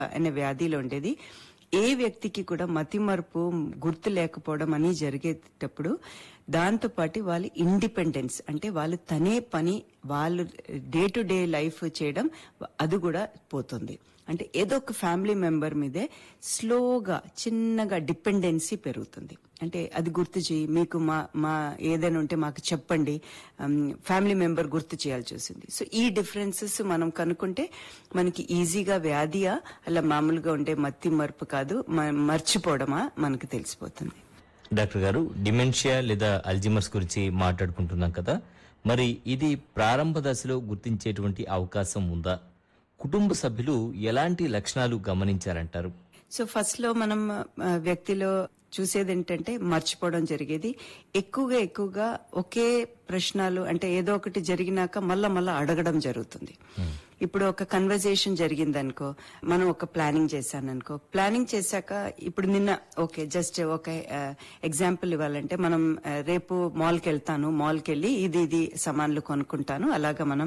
అనే వ్యాధిలో ఉండేది ఏ వ్యక్తికి కూడా మతిమరుపు గుర్తు లేకపోవడం అని జరిగేటప్పుడు దాంతో పాటు వాళ్ళ ఇండిపెండెన్స్ అంటే వాళ్ళు తనే పని వాళ్ళు డే టు డే లైఫ్ చేయడం అది కూడా పోతుంది అంటే ఏదో ఒక ఫ్యామిలీ మెంబర్ మీదే స్లోగా చిన్నగా డిపెండెన్సీ పెరుగుతుంది అంటే అది గుర్తు చేయి మీకు మా మా ఏదైనా ఉంటే మాకు చెప్పండి ఫ్యామిలీ మెంబర్ గుర్తు చేయాల్సి వస్తుంది సో ఈ డిఫరెన్సెస్ మనం కనుక్కుంటే మనకి ఈజీగా వ్యాధియా అలా మామూలుగా ఉండే మత్తి మరుపు కాదు మ- మర్చిపోవడమా మనకు తెలిసిపోతుంది డాక్టర్ గారు డిమెన్షియా లేదా అల్జిమర్స్ గురించి మాట్లాడుకుంటున్నాం కదా మరి ఇది ప్రారంభ దశలో గుర్తించేటువంటి అవకాశం ఉందా కుటుంబ సభ్యులు ఎలాంటి లక్షణాలు గమనించారంటారు సో ఫస్ట్ లో మనం ఆ, వ్యక్తిలో చూసేది ఏంటంటే మర్చిపోవడం జరిగేది ఎక్కువగా ఎక్కువగా ఒకే ప్రశ్నలు అంటే ఏదో ఒకటి జరిగినాక మళ్ళా మళ్ళా అడగడం జరుగుతుంది ఇప్పుడు ఒక కన్వర్జేషన్ జరిగింది అనుకో మనం ఒక ప్లానింగ్ చేశాను అనుకో ప్లానింగ్ చేశాక ఇప్పుడు నిన్న ఓకే జస్ట్ ఒక ఎగ్జాంపుల్ ఇవ్వాలంటే మనం ఆ, రేపు మాల్కి వెళ్తాను మాల్కి వెళ్ళి ఇది ఇది సామాన్లు కొనుక్కుంటాను అలాగా మనం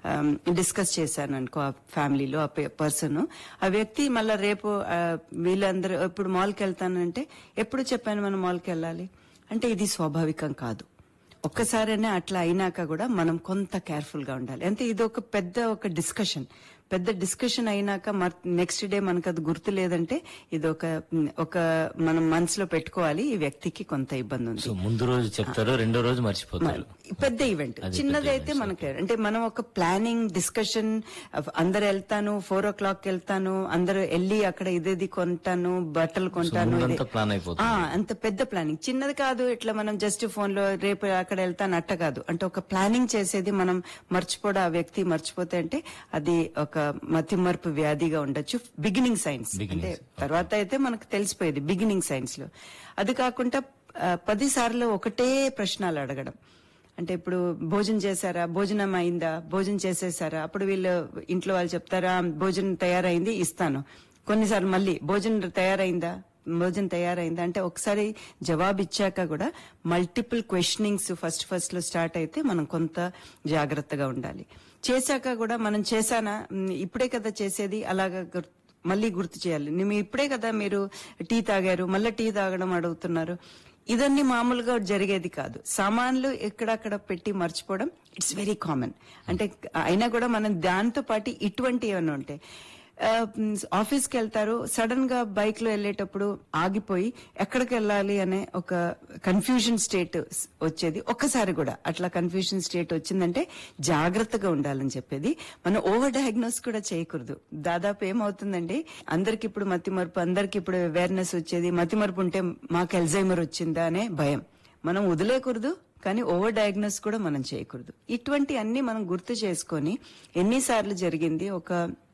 డిస్కస్ చేశాను అనుకో ఆ ఫ్యామిలీలో ఆ పర్సన్ ఆ వ్యక్తి మళ్ళీ రేపు ఆ, వీళ్ళందరూ ఇప్పుడు మాల్కి వెళ్తానంటే ఎప్పుడు చెప్పాను మనం మాల్కి వెళ్ళాలి అంటే ఇది స్వాభావికం కాదు ఒక్కసారైనా అట్లా అయినాక కూడా మనం కొంత కేర్ఫుల్ గా ఉండాలి అంటే ఇది ఒక పెద్ద ఒక డిస్కషన్ పెద్ద డిస్కషన్ అయినాక నెక్స్ట్ డే మనకు అది గుర్తు లేదంటే ఇది ఒక ఒక మనం మనసులో పెట్టుకోవాలి ఈ వ్యక్తికి కొంత ఇబ్బంది ఉంది సో ముందు రోజు చెప్తారు రెండో రోజు మర్చిపోతారు పెద్ద ఈవెంట్ చిన్నదైతే మనకి అంటే మనం ఒక ప్లానింగ్ డిస్కషన్ అందరు వెళ్తాను ఫోర్ ఓ క్లాక్ వెళ్తాను అందరు వెళ్ళి అక్కడ ఇదేది కొంటాను బట్టలు కొంటాను ఇది- ముందంతా ప్లాన్ అయిపోతుంది ఆ, అంత పెద్ద ప్లానింగ్ చిన్నది కాదు ఇట్లా మనం జస్ట్ ఫోన్ లో రేపు అక్కడ వెళ్తాను అట్ట కాదు అంటే ఒక ప్లానింగ్ చేసేది మనం మర్చిపోవడం ఆ వ్యక్తి మర్చిపోతే అంటే అది ఒక మతిమరుపు వ్యాధిగా ఉండొచ్చు బిగినింగ్ సైన్స్ అంటే తర్వాత అయితే మనకు తెలిసిపోయేది బిగినింగ్ సైన్స్ లో అది కాకుండా ఆ, పది సార్లు ఒకటే ప్రశ్నలు అడగడం అంటే ఇప్పుడు భోజనం చేశారా భోజనం అయిందా భోజనం చేసేసారా అప్పుడు వీళ్ళు ఇంట్లో వాళ్ళు చెప్తారా భోజనం తయారైంది ఇస్తాను కొన్నిసార్లు మళ్ళీ భోజనం తయారైందా భోజనం తయారైందా అంటే ఒకసారి జవాబు ఇచ్చాక కూడా మల్టిపుల్ క్వశ్చనింగ్స్ ఫస్ట్ ఫస్ట్ లో స్టార్ట్ అయితే మనం కొంత జాగ్రత్తగా ఉండాలి చేశాక కూడా మనం చేశానా మ్, ఇప్పుడే కదా చేసేది అలాగా గుర్- మళ్ళీ గుర్తు చేయాలి మీరు ఇప్పుడే కదా మీరు టీ తాగారు మళ్ళీ టీ తాగడం అడుగుతున్నారు ఇదన్నీ మామూలుగా జరిగేది కాదు సామాన్లు ఎక్కడక్కడ పెట్టి మర్చిపోవడం ఇట్స్ వెరీ కామన్ అంటే అయినా కూడా మనం దాంతో పాటు ఇటువంటి ఏమైనా ఉంటాయి ఆ, మ్, ఆఫీస్కి వెళ్తారు సడన్ గా బైక్ లో వెళ్ళేటప్పుడు ఆగిపోయి ఎక్కడికి వెళ్ళాలి అనే ఒక కన్ఫ్యూజన్ స్టేట్ వచ్చేది ఒక్కసారి కూడా అట్లా కన్ఫ్యూజన్ స్టేట్ వచ్చిందంటే జాగ్రత్తగా ఉండాలని చెప్పేది మనం ఓవర్ డయాగ్నోస్ కూడా చేయకూడదు దాదాపు ఏమవుతుందండి అందరికి ఇప్పుడు మతిమరుపు అందరికి ఇప్పుడు అవేర్నెస్ వచ్చేది మతిమరుపు ఉంటే మాకు ఎల్జైమర్ వచ్చిందా అనే భయం మనం వదిలేకూడదు కానీ ఓవర్ డయాగ్నోస్ కూడా మనం చేయకూడదు ఇటువంటి అన్ని మనం గుర్తు చేసుకొని ఎన్నిసార్లు జరిగింది ఒక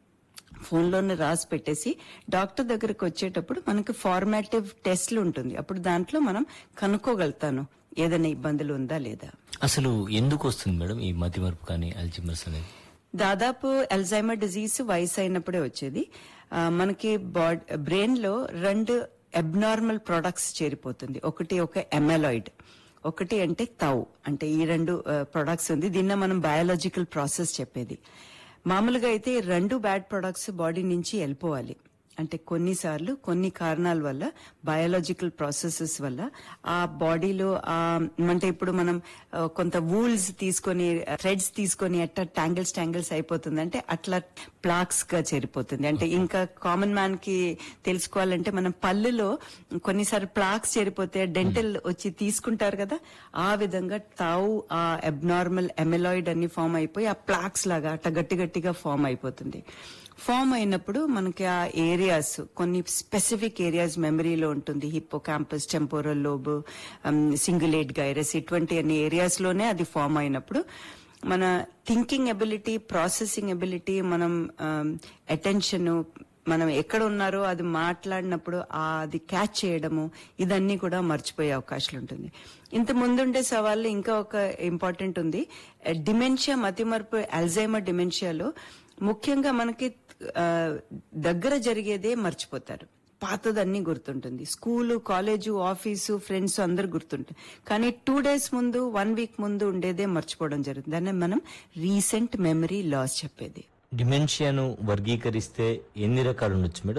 ఫోన్లోనే రాసి పెట్టేసి డాక్టర్ దగ్గరకు వచ్చేటప్పుడు మనకి ఫార్మాటివ్ టెస్ట్లు ఉంటుంది అప్పుడు దాంట్లో మనం కనుక్కోగలుగుతాను ఏదైనా ఇబ్బందులు ఉందా లేదా అసలు ఎందుకు వస్తుంది మేడం ఈ మతిమరుపు కానీ అల్జిమర్స్ అనేది దాదాపు అల్జైమర్ డిజీజ్ వయసు అయినప్పుడే వచ్చేది ఆ, మనకి బాడ్ బ్రెయిన్ లో రెండు అబ్నార్మల్ ప్రొడక్ట్స్ చేరిపోతుంది ఒకటి ఒక ఎమెలాయిడ్ ఒకటి అంటే తౌ అంటే ఈ రెండు ప్రొడక్ట్స్ ఉంది దీన్న మనం బయాలజికల్ ప్రాసెస్ చెప్పేది మామూలుగా అయితే ఈ రెండు బ్యాడ్ ప్రొడక్ట్స్ బాడీ నుంచి వెళ్ళిపోవాలి అంటే కొన్నిసార్లు కొన్ని కారణాల వల్ల బయాలజికల్ ప్రాసెసెస్ వల్ల ఆ బాడీలో ఆ అంటే ఇప్పుడు మనం ఆ, కొంత వూల్స్ తీసుకొని థ్రెడ్స్ తీసుకొని అట్లా ట్యాంగిల్స్ ట్యాంగిల్స్ అయిపోతుంది అంటే అట్లా ప్లాక్స్ గా చేరిపోతుంది అంటే ఇంకా కామన్ మ్యాన్ కి తెలుసుకోవాలంటే మనం పళ్ళులో కొన్నిసార్లు ప్లాక్స్ చేరిపోతే డెంటల్ వచ్చి తీసుకుంటారు కదా ఆ విధంగా తావు ఆ అబ్నార్మల్ ఎమెలాయిడ్ అన్ని ఫామ్ అయిపోయి ఆ ప్లాక్స్ లాగా అట్లా గట్టి గట్టిగా ఫామ్ అయిపోతుంది ఫామ్ అయినప్పుడు మనకి ఆ ఏరియాస్ కొన్ని స్పెసిఫిక్ ఏరియాస్ మెమరీలో ఉంటుంది hippocampus temporal lobe cingulate gyrus ఇటువంటి అన్ని ఏరియాస్ లోనే అది ఫామ్ అయినప్పుడు మన థింకింగ్ ఎబిలిటీ ప్రాసెసింగ్ ఎబిలిటీ మనం అటెన్షన్ మనం ఎక్కడ ఉన్నారో అది మాట్లాడినప్పుడు ఆ అది క్యాచ్ చేయడము ఇదన్నీ కూడా మర్చిపోయే అవకాశాలు ఉంటుంది ఇంత ముందుండే సవాళ్ళు ఇంకా ఒక ఇంపార్టెంట్ ఉంది డిమెన్షియా మతిమరుపు అల్జైమర్ డిమెన్షియాలో ముఖ్యంగా మనకి ఆ, దగ్గర జరిగేదే మర్చిపోతారు పాతదన్నీ గుర్తుంటుంది స్కూలు కాలేజు ఆఫీసు ఫ్రెండ్స్ అందరు గుర్తుంటుంది కానీ టూ డేస్ ముందు వన్ వీక్ ముందు ఉండేదే మర్చిపోవడం జరుగుతుంది దాన్ని మనం రీసెంట్ మెమరీ లాస్ చెప్పేది డిమెన్షియాను వర్గీకరిస్తే ఎన్ని రకాలు ఉండొచ్చు మేడం